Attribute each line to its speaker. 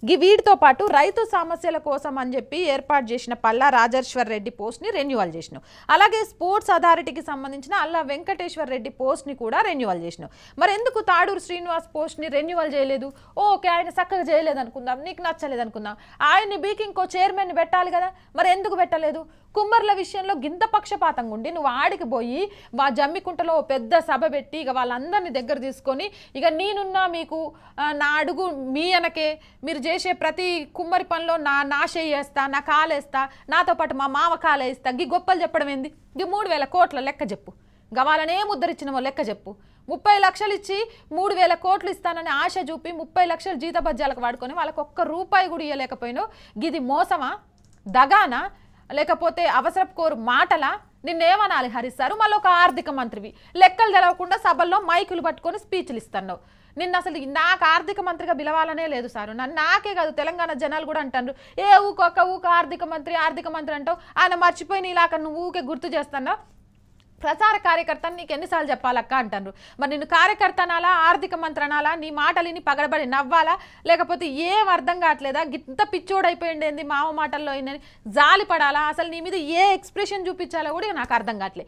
Speaker 1: గి వీటితో పాటు రైతు సమస్యల కోసం అని చెప్పి ఏర్పాటు చేసిన పల్లా రాజేశ్వర్ రెడ్డి పోస్ట్ని రెన్యువల్ చేసినావు అలాగే స్పోర్ట్స్ అథారిటీకి సంబంధించిన అల్లా వెంకటేశ్వర్ రెడ్డి పోస్ట్ని కూడా రెన్యువల్ చేసినావు మరి ఎందుకు తాడూరు శ్రీనివాస్ పోస్ట్ని రెన్యువల్ చేయలేదు ఓకే ఆయన చక్కగా చేయలేదు అనుకుందాం నీకు నచ్చలేదు అనుకుందాం ఆయన్ని బీకి ఇంకో చైర్మన్ పెట్టాలి కదా మరి ఎందుకు పెట్టలేదు కుమ్మర్ల విషయంలో గింత పక్షపాతంగా ఉండి నువ్వు ఆడికి పోయి మా జమ్మికుంటలో ఓ పెద్ద సభ పెట్టి ఇక వాళ్ళందరినీ దగ్గర తీసుకొని ఇక నేనున్నా మీకు ఆ, నా అడుగు మీ వెనకే మీరు చేసే ప్రతి కుమ్మరి పనిలో నా నా చేయేస్తా నా కాలేస్తా నాతో పాటు మా మామ కాలేస్తా గీ గొప్పలు చెప్పడం ఏంది గీ మూడు వేల కోట్ల లెక్క చెప్పు గవాలనే ముద్దరిచ్చినవో లెక్క చెప్పు ముప్పై లక్షలు ఇచ్చి మూడు వేల కోట్లు ఇస్తానని ఆశ చూపి ముప్పై లక్షలు జీతభత్యాలకు వాడుకొని వాళ్ళకి ఒక్క రూపాయి కూడా ఇవ్వలేకపోయినావు గిది మోసమా దగానా లేకపోతే అవసరపు కోరు మాటలా నిన్నేమనాలి హరిస్తారు మళ్ళీ ఒక ఆర్థిక మంత్రివి లెక్కలు తెలవకుండా సభల్లో మైకులు పట్టుకొని స్పీచ్లు ఇస్తున్నావు నిన్న అసలు నాకు ఆర్థిక మంత్రిగా పిలవాలనే లేదు సార్ నన్ను నాకే కాదు తెలంగాణ జనాలు కూడా అంటారు ఏ ఊకొక ఊక ఆర్థిక మంత్రి ఆర్థిక మంత్రి అంటావు ఆయన మర్చిపోయి నీలాక నువ్వు ఊకే గుర్తు చేస్తున్నావు ప్రచార కార్యకర్త నీకు ఎన్నిసార్లు చెప్పాలక్క అంటారు మరి నిన్ను కార్యకర్త అనాలా ఆర్థిక మంత్రి అనాలా నీ మాటలిని పగడబడి నవ్వాలా లేకపోతే ఏం అర్థం కావట్లేదా గిత్త పిచ్చోడైపోయింది మామ మాటల్లో అయినని జాలి పడాలా అసలు నీ మీద ఏ ఎక్స్ప్రెషన్ చూపించాలో కూడా నాకు అర్థం కావట్లేదు